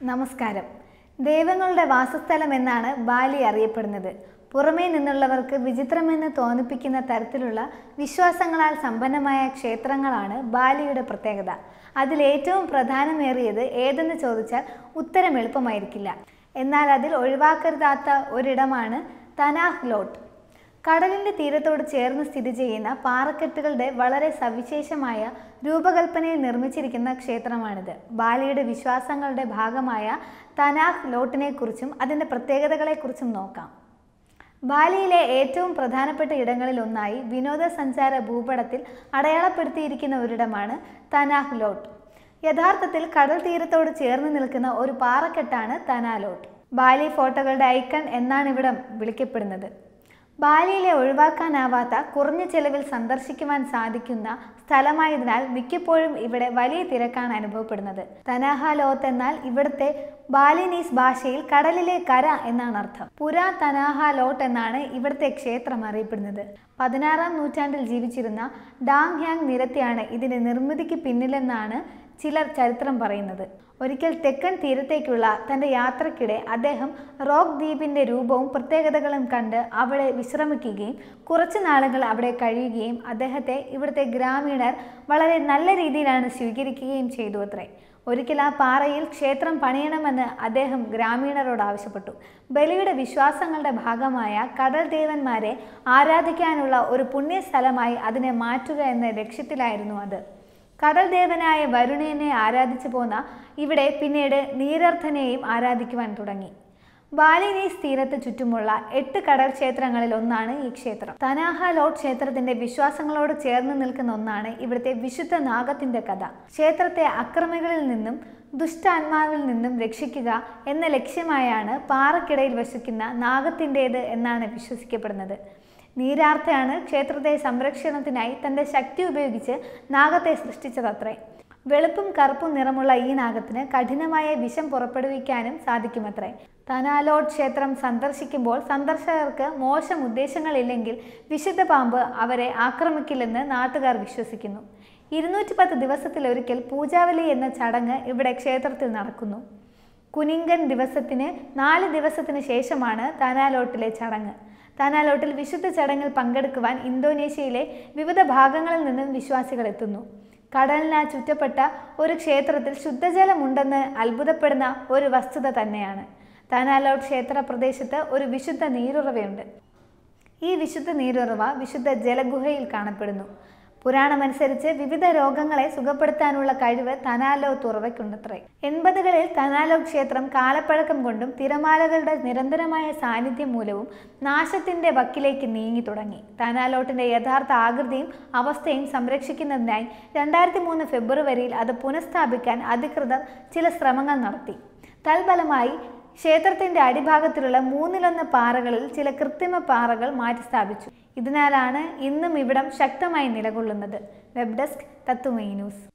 നമസ്കാരം ദൈവങ്ങളുടെ വാസസ്ഥലം എന്നാണ് ബാലി അറിയപ്പെടുന്നത് പുറമേ നിന്നുള്ളവർക്ക് വിചിത്രമെന്ന് തോന്നിപ്പിക്കുന്ന തരത്തിലുള്ള വിശ്വാസങ്ങളാൽ സമ്പന്നമായ ക്ഷേത്രങ്ങളാണ് ബാലിയുടെ പ്രത്യേകത അതിൽ ഏറ്റവും പ്രധാനമേറിയത് ഏതെന്ന് ചോദിച്ചാൽ ഉത്തരം എളുപ്പമായിരിക്കില്ല എന്നാൽ അതിൽ ഒഴിവാക്കരുതാത്ത ഒരിടമാണ് തനാഹ് ലോട്ട് കടലിന്റെ തീരത്തോട് ചേർന്ന് സ്ഥിതി ചെയ്യുന്ന പാറക്കെട്ടുകളുടെ വളരെ സവിശേഷമായ രൂപകൽപ്പനയിൽ നിർമ്മിച്ചിരിക്കുന്ന ക്ഷേത്രമാണിത് ബാലിയുടെ വിശ്വാസങ്ങളുടെ ഭാഗമായ തനാഹ് ലോട്ടിനെക്കുറിച്ചും അതിൻ്റെ പ്രത്യേകതകളെക്കുറിച്ചും നോക്കാം ബാലിയിലെ ഏറ്റവും പ്രധാനപ്പെട്ട ഇടങ്ങളിൽ ഒന്നായി വിനോദസഞ്ചാര ഭൂപടത്തിൽ അടയാളപ്പെടുത്തിയിരിക്കുന്ന ഒരിടമാണ് തനാഹ് ലോട്ട് യഥാർത്ഥത്തിൽ കടൽ തീരത്തോട് ചേർന്ന് നിൽക്കുന്ന ഒരു പാറക്കെട്ടാണ് തനാലോട്ട് ബാലി ഫോട്ടോകളുടെ ഐക്കൺ എന്നാണ് ഇവിടം വിളിക്കപ്പെടുന്നത് ബാലിയിലെ ഒഴിവാക്കാനാവാത്ത കുറഞ്ഞ ചെലവിൽ സന്ദർശിക്കുവാൻ സാധിക്കുന്ന സ്ഥലമായതിനാൽ മിക്കപ്പോഴും ഇവിടെ വലിയ തിരക്കാണ് അനുഭവപ്പെടുന്നത് തനാഹാലോത്ത് എന്നാൽ ഇവിടുത്തെ ബാലിനീസ് ഭാഷയിൽ കടലിലെ കര എന്നാണ് അർത്ഥം പുരാ തനാഹാലോട്ട് എന്നാണ് ഇവിടുത്തെ ക്ഷേത്രം അറിയപ്പെടുന്നത് പതിനാറാം നൂറ്റാണ്ടിൽ ജീവിച്ചിരുന്ന ഡാങ് ഹ്യാങ് നിരത്തിയാണ് ഇതിന്റെ നിർമ്മിതിക്ക് പിന്നിലെന്നാണ് ചിലർ ചരിത്രം പറയുന്നത് ഒരിക്കൽ തെക്കൻ തീരത്തേക്കുള്ള തൻ്റെ യാത്രക്കിടെ അദ്ദേഹം റോക്ക് ദ്വീപിൻ്റെ രൂപവും പ്രത്യേകതകളും കണ്ട് അവിടെ വിശ്രമിക്കുകയും കുറച്ചു നാളുകൾ അവിടെ കഴിയുകയും അദ്ദേഹത്തെ ഇവിടുത്തെ ഗ്രാമീണർ വളരെ നല്ല രീതിയിലാണ് സ്വീകരിക്കുകയും ചെയ്തു അത്രേ ഒരിക്കൽ ആ പാറയിൽ ക്ഷേത്രം പണിയണമെന്ന് അദ്ദേഹം ഗ്രാമീണരോട് ആവശ്യപ്പെട്ടു ബലിയുടെ വിശ്വാസങ്ങളുടെ ഭാഗമായ കടൽ ദേവന്മാരെ ആരാധിക്കാനുള്ള ഒരു പുണ്യസ്ഥലമായി അതിനെ മാറ്റുക എന്ന ലക്ഷ്യത്തിലായിരുന്നു അത് കടൽ ദേവനായ വരുണനെ ആരാധിച്ചു പോന്ന ഇവിടെ പിന്നീട് നീരർത്ഥനെയും ആരാധിക്കുവാൻ തുടങ്ങി ബാലിനീസ് തീരത്ത് ചുറ്റുമുള്ള എട്ട് കടൽ ക്ഷേത്രങ്ങളിൽ ഒന്നാണ് ഈ ക്ഷേത്രം തനാഹ ലോട്ട് ക്ഷേത്രത്തിന്റെ വിശ്വാസങ്ങളോട് ചേർന്ന് നിൽക്കുന്ന ഒന്നാണ് ഇവിടുത്തെ വിശുദ്ധ നാഗത്തിന്റെ കഥ ക്ഷേത്രത്തെ അക്രമികളിൽ നിന്നും ദുഷ്ടാത്മാവിൽ നിന്നും രക്ഷിക്കുക എന്ന ലക്ഷ്യമായാണ് പാറക്കിടയിൽ വസിക്കുന്ന നാഗത്തിൻ്റേത് എന്നാണ് വിശ്വസിക്കപ്പെടുന്നത് നീരാർത്ഥയാണ് ക്ഷേത്രത്തെ സംരക്ഷണത്തിനായി തൻ്റെ ശക്തി ഉപയോഗിച്ച് നാഗത്തെ സൃഷ്ടിച്ചതത്രേ വെളുപ്പും കറുപ്പും നിറമുള്ള ഈ നാഗത്തിന് കഠിനമായ വിഷം പുറപ്പെടുവിക്കാനും സാധിക്കുമത്രേ തനാലോട്ട് ക്ഷേത്രം സന്ദർശിക്കുമ്പോൾ സന്ദർശകർക്ക് മോശം ഉദ്ദേശങ്ങളില്ലെങ്കിൽ വിശുദ്ധ പാമ്പ് അവരെ ആക്രമിക്കില്ലെന്ന് നാട്ടുകാർ വിശ്വസിക്കുന്നു ഇരുന്നൂറ്റി പത്ത് ദിവസത്തിലൊരിക്കൽ പൂജാവലി എന്ന ചടങ്ങ് ഇവിടെ ക്ഷേത്രത്തിൽ നടക്കുന്നു കുനിങ്കൻ ദിവസത്തിന് നാല് ദിവസത്തിന് ശേഷമാണ് തനാലോട്ടിലെ ചടങ്ങ് താനാലോട്ടിൽ വിശുദ്ധ ചടങ്ങിൽ പങ്കെടുക്കുവാൻ ഇന്തോനേഷ്യയിലെ വിവിധ ഭാഗങ്ങളിൽ നിന്നും വിശ്വാസികൾ എത്തുന്നു കടലിനാൽ ചുറ്റപ്പെട്ട ഒരു ക്ഷേത്രത്തിൽ ശുദ്ധജലമുണ്ടെന്ന് അത്ഭുതപ്പെടുന്ന ഒരു വസ്തുത തന്നെയാണ് താനാലോട്ട് ക്ഷേത്ര പ്രദേശത്ത് ഒരു വിശുദ്ധ നീരുറവയുണ്ട് ഈ വിശുദ്ധ നീരുറവ വിശുദ്ധ ജലഗുഹയിൽ കാണപ്പെടുന്നു പുരാണമനുസരിച്ച് വിവിധ രോഗങ്ങളെ സുഖപ്പെടുത്താനുള്ള കഴിവ് തനാലോ തുറവയ്ക്കുണ്ടത്രേ എൺപതുകളിൽ തനാലോ ക്ഷേത്രം കാലപ്പഴക്കം കൊണ്ടും തിരമാലകളുടെ നിരന്തരമായ സാന്നിധ്യം മൂലവും നാശത്തിന്റെ വക്കിലേക്ക് നീങ്ങി തുടങ്ങി തനാലോട്ടിന്റെ യഥാർത്ഥ ആകൃതിയും അവസ്ഥയും സംരക്ഷിക്കുന്നതിനായി രണ്ടായിരത്തി മൂന്ന് ഫെബ്രുവരിയിൽ അത് പുനഃസ്ഥാപിക്കാൻ അധികൃതർ ചില ശ്രമങ്ങൾ നടത്തി തൽഫലമായി ക്ഷേത്രത്തിന്റെ അടിഭാഗത്തിലുള്ള മൂന്നിലൊന്ന് പാറകളിൽ ചില കൃത്രിമ പാറകൾ മാറ്റിസ്ഥാപിച്ചു ഇതിനാലാണ് ഇന്നും ഇവിടം ശക്തമായി നിലകൊള്ളുന്നത് വെബ് ഡെസ്ക് തത്തുമൈ ന്യൂസ്